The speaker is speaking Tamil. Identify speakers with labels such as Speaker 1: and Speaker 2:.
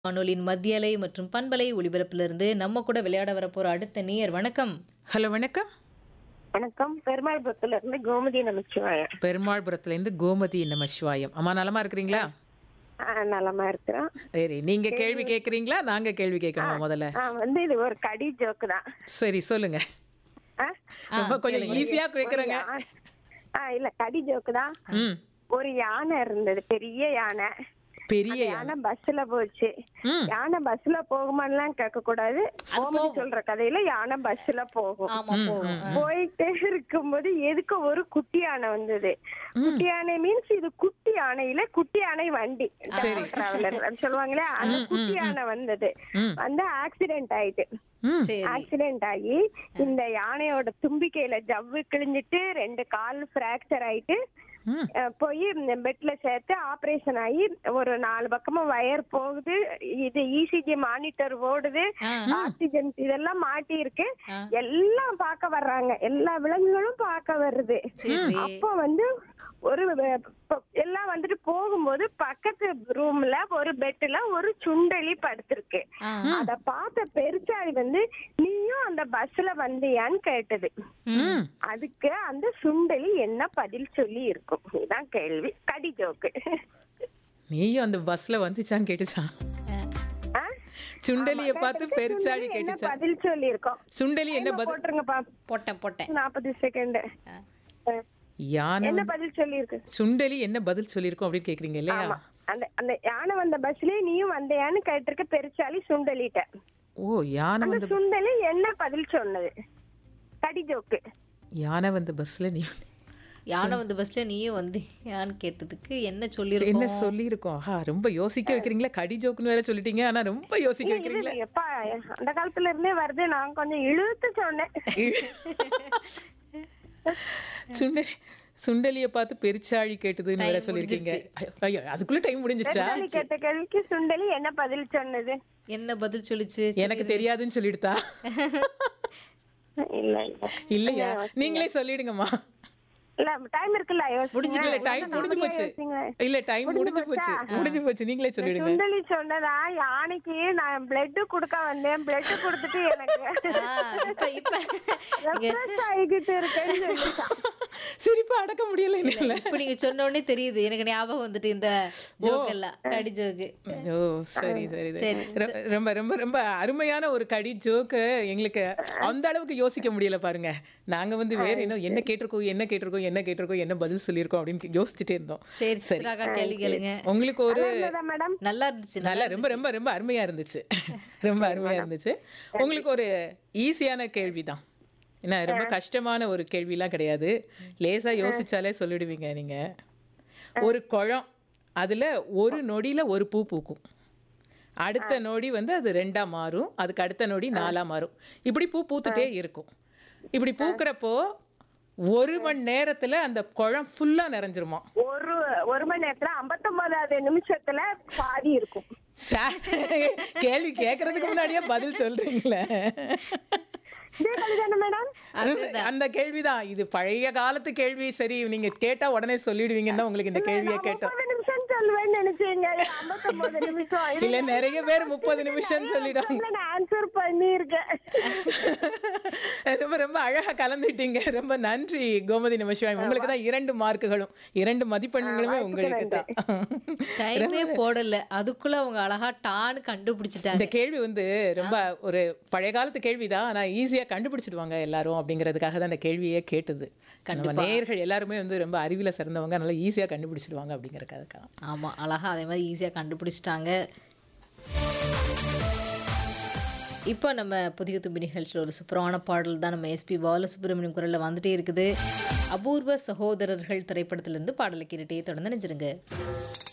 Speaker 1: வானொலியின் மத்தியலை மற்றும் பண்பலை ஒளிபரப்பிலிருந்து நம்ம கூட விளையாட வரப்போற அடுத்த நேயர் வணக்கம்
Speaker 2: ஹலோ வணக்கம்
Speaker 3: வணக்கம் பெருமாள்புரத்துல இருந்து கோமதி நமச்சிவாயம்
Speaker 2: பெருமாள்புரத்துல இருந்து கோமதி நமசிவாயம் அம்மா நலமா இருக்கிறீங்களா
Speaker 3: ஆ, நலமா இருக்கிறோம்
Speaker 2: சரி நீங்க கேள்வி கேக்குறீங்களா நாங்க கேள்வி கேட்கணுமா முதல்ல
Speaker 3: ஆ, வந்து இது ஒரு கடி ஜோக்கு தான்
Speaker 2: சரி சொல்லுங்க
Speaker 3: ஆ?
Speaker 2: ரொம்ப கொஞ்சம் ஈஸியா கேக்குறேங்க
Speaker 3: யா- ஆ இல்ல கடி ஜோக்கு தான்
Speaker 2: ம்
Speaker 3: ஒரு யானை இருந்தது பெரிய யானை
Speaker 2: பெரிய யானை.
Speaker 3: யானை பஸ்ல போச்சு
Speaker 2: ம்
Speaker 3: யானை பஸ்ல போகுமான்லாம் கேட்க கூடாது கோமதி சொல்ற கதையில யானை பஸ்ல போகும்
Speaker 1: ஆமா போகும்
Speaker 3: போயிட்டே இருக்கும்போது எதுக்கு ஒரு குட்டி யானை வந்தது குட்டி யானை மீன்ஸ் இது குட்டி யானையில குட்டி யானை வண்டி டிராவலர் சொல்லுவாங்களே அந்த குட்டி யானை வந்தது
Speaker 2: ம்.
Speaker 3: வந்து ஆக்சிடென்ட் ஆயிட்டு
Speaker 2: ம்
Speaker 1: சரி
Speaker 3: ஆக்சிடென்ட் ஆகி இந்த யானையோட தும்பிக்கையில ஜவ்வு கிழிஞ்சிட்டு ரெண்டு கால் பிராக்சர் ஆயிட்டு
Speaker 2: ம்
Speaker 3: அஹ், போய் பெட்ல சேர்த்து ஆபரேஷன் ஆகி ஒரு நாலு பக்கமா வயர் போகுது இது இசிஜி மானிட்டர் ஓடுது
Speaker 1: ஆ.
Speaker 3: ஆக்சிஜன் இதெல்லாம் மாட்டி இருக்கு
Speaker 1: ஆ.
Speaker 3: எல்லாம் பார்க்க வர்றாங்க எல்லா விலங்குகளும் பார்க்க வருது
Speaker 1: சரி
Speaker 3: அப்போ வந்து ஒரு வ- ப- எல்லாம் வந்துட்டு போகும்போது பக்கத்து ரூம்ல ஒரு பெட்ல ஒரு சுண்டலி படுத்திருக்கு
Speaker 1: ஆ.
Speaker 3: அத பார்த்த பெருச்சாளி வந்து நீயும் அந்த பஸ்ல வந்தியான்னு கேட்டது
Speaker 2: ம்
Speaker 3: அதுக்கு அந்த சுண்டலி என்ன பதில் சொல்லி இருக்கும் இதுதான் கேள்வி கடி ஜோக்கு
Speaker 2: நீயும் அந்த பஸ்ல வந்துச்சான்னு கேட்டுச்சா
Speaker 3: ஆ?
Speaker 2: சுண்டலிய பார்த்து
Speaker 3: கேட்டதுக்கு
Speaker 2: பெருச்சாடி
Speaker 3: சுண்டலி என்ன
Speaker 2: கேட்டுச்சா
Speaker 3: பதில் சொல்லி இருக்கோம்
Speaker 2: சுண்டலி என்ன பதில்
Speaker 3: போட்டுருங்கப்பா
Speaker 1: போட்டேன் போட்டேன்
Speaker 3: நாற்பது செகண்ட்
Speaker 2: யானை
Speaker 3: என்ன
Speaker 2: வந்து-
Speaker 3: பதில் சொல்லி இருக்கு
Speaker 2: சுண்டலி என்ன பதில் சொல்லியிருக்கோம் அப்படின்னு கேக்குறீங்க இல்லையா
Speaker 3: ஆமா அந்த அந்த யானை வந்த பஸ்லயே நீயும் வந்தையான்னு கேட்டிருக்க பெருச்சாலி சுண்டலிட்ட
Speaker 2: ஓ யானை
Speaker 3: அந்த
Speaker 2: வந்து
Speaker 3: சுண்டலி என்ன பதில் சொன்னது கடி ஜோக்கு
Speaker 2: யானை வந்த பஸ்ல நீ
Speaker 1: யானை வந்து பஸ்ல நீயும் வந்து யான்னு கேட்டதுக்கு என்ன
Speaker 2: என்ன
Speaker 1: சொல்லிருக்கோம்
Speaker 2: சொல்லியிருக்கோம் ஆஹா ரொம்ப யோசிக்க வைக்கிறீங்களா கடி ஜோக்குன்னு வேற சொல்லிட்டீங்க ஆனா ரொம்ப யோசிக்க வைக்கிறீங்களா
Speaker 3: இது எப்பா அந்த காலத்துல இருந்தே வருது நான் கொஞ்சம் இழுத்து சொன்னேன்
Speaker 2: சுண்டலி சுண்டலிய பார்த்து பெருச்சாழி கேட்டதுன்னு வேற சொல்லிருக்கீங்க ஐயோ அதுக்குள்ள டைம் முடிஞ்சிச்சா
Speaker 3: பெருச்சாளி கேட்ட கேள்விக்கு சுண்டலி என்ன பதில் சொன்னது
Speaker 1: என்ன பதில் சொல்லிச்சு
Speaker 2: எனக்கு தெரியாதுன்னு சொல்லிடுதா
Speaker 3: இல்ல இல்ல
Speaker 2: இல்லையா நீங்களே சொல்லிடுங்கம்மா
Speaker 3: இல்ல டைம் இருக்குல்ல யோசிங்க.
Speaker 2: இல்ல டைம் முடிஞ்சு போச்சு
Speaker 3: யோசிங்க.
Speaker 2: இல்ல டைம் முடிஞ்சு போச்சு முடிஞ்சு போச்சு நீங்களே சொல்லிடுங்க
Speaker 3: சுண்டலி சொன்னதா யானைக்கு நான் பிளட் கொடுக்க வந்தேன் பிளட் கொடுத்துட்டு எனக்கு
Speaker 1: ஆ, இப்ப இப்ப
Speaker 3: refresh ஆகிக்கிட்டு இருக்கேன்னு சொல்லிட்டான்.
Speaker 2: சிரிப்பா அடக்க முடியல என்னால
Speaker 1: இப்ப நீங்க சொன்ன உடனே தெரியுது எனக்கு ஞாபகம் வந்துட்டு இந்த ஜோக் எல்லாம் கடி ஜோக்கு
Speaker 2: ஓ சரி சரி சரி ரொ- ரொம்ப ரொம்ப ரொம்ப அருமையான ஒரு கடி ஜோக்கு எங்களுக்கு அந்த அளவுக்கு யோசிக்க முடியல பாருங்க நாங்க வந்து வேற என்ன என்ன கேட்டிருக்கோம் என்ன கேட்டிருக்கோம் என்ன கேட்டிருக்கோம் என்ன பதில் சொல்லியிருக்கோம் அப்படின்னு யோசிச்சுட்டே இருந்தோம்
Speaker 1: சரி சித்ராக்கா கேள்வி கேளுங்க
Speaker 2: உங்களுக்கு ஒரு
Speaker 3: நல்லதா மேடம்
Speaker 1: நல்லா இருந்துச்சு
Speaker 2: நல்லா ரொம்ப ரொம்ப ரொம்ப அருமையா இருந்துச்சு ரொம்ப அருமையா இருந்துச்சு உங்களுக்கு ஒரு ஈஸியான கேள்விதான் என்ன ரொம்ப கஷ்டமான ஒரு கேள்விலாம் கிடையாது லேசா யோசிச்சாலே சொல்லிடுவீங்க நீங்க ஒரு குளம் அதுல ஒரு நொடியில ஒரு பூ பூக்கும் அடுத்த நொடி வந்து அது ரெண்டா மாறும் அதுக்கு அடுத்த நொடி நாலா மாறும் இப்படி பூ பூத்துட்டே இருக்கும் இப்படி பூக்கிறப்போ ஒரு மணி நேரத்துல அந்த குளம் ஃபுல்லா நிறைஞ்சிருமா
Speaker 3: ஒரு ஒரு மணி நேரத்துல ஐம்பத்தொன்பதாவது நிமிஷத்துல பாதி இருக்கும்
Speaker 2: சா- கேள்வி கேட்கறதுக்கு முன்னாடியே பதில் சொல்றீங்களே
Speaker 3: இதே கல்வி மேடம்
Speaker 2: அந்த கேள்விதான் இது பழைய காலத்து கேள்வி சரி நீங்க கேட்டா உடனே சொல்லிடுவீங்கன்னு தான் உங்களுக்கு இந்த கேள்வியை கேட்டோம்
Speaker 3: முப்பது நிமிஷம் சொல்லுவேன்னு நினைச்சீங்க ஐம்பத்தொன்பது நிமிஷம் இது
Speaker 2: இல்ல நிறைய பேர் முப்பது நிமிஷம் சொல்லிடுவாங்க
Speaker 3: examல நான் ஆன்சர் பண்ணியிருக்கேன்
Speaker 2: ரொம்ப ரொம்ப அழகா கலந்துட்டீங்க ரொம்ப நன்றி கோமதி நமசிவாயம் உங்களுக்கு தான் இரண்டு மார்க்குகளும் இரண்டு மதிப்பெண்களுமே உங்களுக்கு தான்
Speaker 1: டைமே போடல அதுக்குள்ள அவங்க அழகா டான்னு கண்டுபிடிச்சிட்டாங்க
Speaker 2: இந்த கேள்வி வந்து ரொம்ப ஒரு பழைய காலத்து கேள்விதான் ஆனா ஈஸியா கண்டுபிடிச்சிடுவாங்க எல்லாரும் அப்படிங்கிறதுக்காக தான் இந்த கேள்வியே கேட்டது நம்ம நேயர்கள் எல்லாருமே வந்து ரொம்ப அறிவில சிறந்தவங்க நல்லா ஈஸியா கண்டுபிடிச்சிடுவாங்க அப்படிங்கறதுக்காக
Speaker 1: ஆமா அழகா அதே மாதிரி ஈஸியா கண்டுபிடிச்சிட்டாங்க இப்போ நம்ம புதிய தும்பி நிகழ்ச்சியில் ஒரு சூப்பரான பாடல் தான் நம்ம எஸ்பி பாலசுப்ரமணியம் குரலில் வந்துட்டே இருக்குது அபூர்வ சகோதரர்கள் திரைப்படத்திலிருந்து பாடலை கேட்டுட்டே தொடர்ந்து நினைச்சிருங்க